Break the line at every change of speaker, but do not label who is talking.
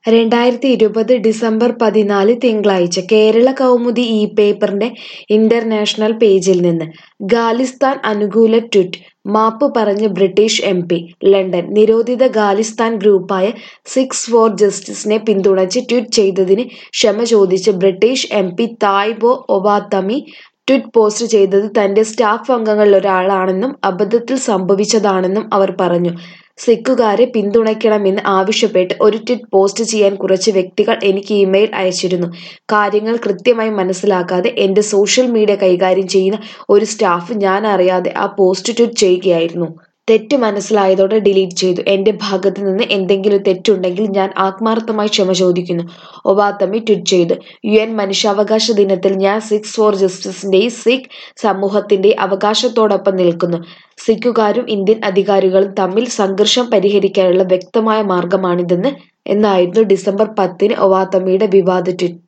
രണ്ടായിരത്തി ഇരുപത് ഡിസംബർ പതിനാല് തിങ്കളാഴ്ച കേരള കൗമുദി ഈ പേപ്പറിന്റെ ഇന്റർനാഷണൽ പേജിൽ നിന്ന് ഖാലിസ്ഥാൻ അനുകൂല ട്വീറ്റ് മാപ്പ് പറഞ്ഞ് ബ്രിട്ടീഷ് എം പി ലണ്ടൻ നിരോധിത ഖാലിസ്ഥാൻ ഗ്രൂപ്പായ സിക്സ് ഫോർ ജസ്റ്റിസിനെ പിന്തുണച്ച് ട്വീറ്റ് ചെയ്തതിന് ക്ഷമ ചോദിച്ച് British M P Taiwo Owatemi tweet post ചെയ്തത് തന്റെ സ്റ്റാഫ് അംഗങ്ങളിലൊരാളാണെന്നും അബദ്ധത്തിൽ സംഭവിച്ചതാണെന്നും അവർ പറഞ്ഞു. സിക്കുകാരെ പിന്തുണയ്ക്കണമെന്ന് ആവശ്യപ്പെട്ട് ഒരു ട്വീറ്റ് പോസ്റ്റ് ചെയ്യാൻ കുറച്ച് വ്യക്തികൾ എനിക്ക് ഇമെയിൽ അയച്ചിരുന്നു. കാര്യങ്ങൾ കൃത്യമായി മനസ്സിലാക്കാതെ എന്റെ സോഷ്യൽ മീഡിയ കൈകാര്യം ചെയ്യുന്ന ഒരു സ്റ്റാഫ് ഞാനറിയാതെ ആ പോസ്റ്റ് ട്വീറ്റ് ചെയ്യുകയായിരുന്നു. തെറ്റ് മനസ്സിലായതോടെ ഡിലീറ്റ് ചെയ്തു. എന്റെ ഭാഗത്ത് നിന്ന് എന്തെങ്കിലും തെറ്റുണ്ടെങ്കിൽ ഞാൻ ആത്മാർത്ഥമായി ക്ഷമ ചോദിക്കുന്നു. ഒവാത്തമി ട്വീറ്റ് ചെയ്തു. യുഎൻ മനുഷ്യാവകാശ ദിനത്തിൽ ഞാൻ സിക്സ് ഫോർ ജസ്റ്റിസിന്റെയും സിഖ് സമൂഹത്തിന്റെയും അവകാശത്തോടൊപ്പം നിൽക്കുന്നു. സിക്കുകാരും ഇന്ത്യൻ അധികാരികളും തമ്മിൽ സംഘർഷം പരിഹരിക്കാനുള്ള വ്യക്തമായ മാർഗമാണിതെന്ന് എന്നായിരുന്നു ഡിസംബർ പത്തിന് ഒവാത്തമിയുടെ വിവാദ ട്വീറ്റ്.